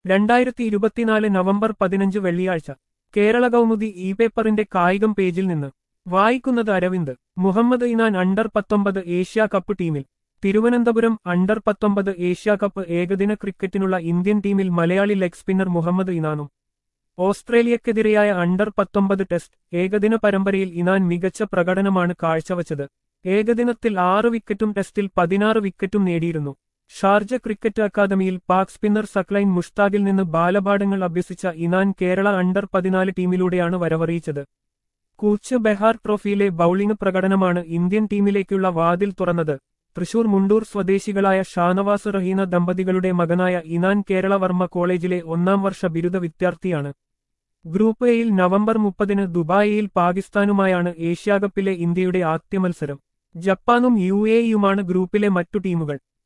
രണ്ടായിരത്തി ഇരുപത്തിനാല് നവംബർ പതിനഞ്ച് വെള്ളിയാഴ്ച കേരള കൗമുദി ഇ പേപ്പറിന്റെ കായികം പേജിൽ നിന്ന് വായിക്കുന്നത് അരവിന്ദ് മുഹമ്മദ് ഇനാൻ അണ്ടർ പത്തൊമ്പത് ഏഷ്യാ കപ്പ് ടീമിൽ തിരുവനന്തപുരം അണ്ടർ പത്തൊമ്പത് ഏഷ്യാ കപ്പ് ഏകദിന ക്രിക്കറ്റിനുള്ള ഇന്ത്യൻ ടീമിൽ മലയാളി ലെഗ് സ്പിന്നർ മുഹമ്മദ് ഇനാനും ഓസ്ട്രേലിയക്കെതിരെയായ അണ്ടർ പത്തൊമ്പത് ടെസ്റ്റ് ഏകദിന പരമ്പരയിൽ ഇനാൻ മികച്ച പ്രകടനമാണ് കാഴ്ചവച്ചത് ഏകദിനത്തിൽ ആറ് വിക്കറ്റും ടെസ്റ്റിൽ പതിനാറ് വിക്കറ്റും നേടിയിരുന്നു ഷാർജ ക്രിക്കറ്റ് അക്കാദമിയിൽ പാക് സ്പിന്നർ സക്ലൈൻ മുഷ്താഖിൽ നിന്ന് ബാലപാഠങ്ങൾ അഭ്യസിച്ച ഇനാൻ കേരള അണ്ടർ പതിനാല് ടീമിലൂടെയാണ് വരവറിയിച്ചത് കൂച്ച് ബെഹാർ ട്രോഫിയിലെ ബൌളിംഗ് പ്രകടനമാണ് ഇന്ത്യൻ ടീമിലേക്കുള്ള വാതിൽ തുറന്നത് തൃശൂർ മുണ്ടൂർ സ്വദേശികളായ ഷാനവാസ് റഹീന ദമ്പതികളുടെ മകനായ ഇനാൻ കേരള വർമ്മ കോളേജിലെ ഒന്നാം വർഷ ബിരുദ വിദ്യാർത്ഥിയാണ് ഗ്രൂപ്പ് എയിൽ നവംബർ മുപ്പതിന് ദുബായിയിൽ പാകിസ്ഥാനുമായാണ് ഏഷ്യാകപ്പിലെ ഇന്ത്യയുടെ ആദ്യ മത്സരം ജപ്പാനും യു എയുമാണ് ഗ്രൂപ്പിലെ മറ്റു ടീമുകൾ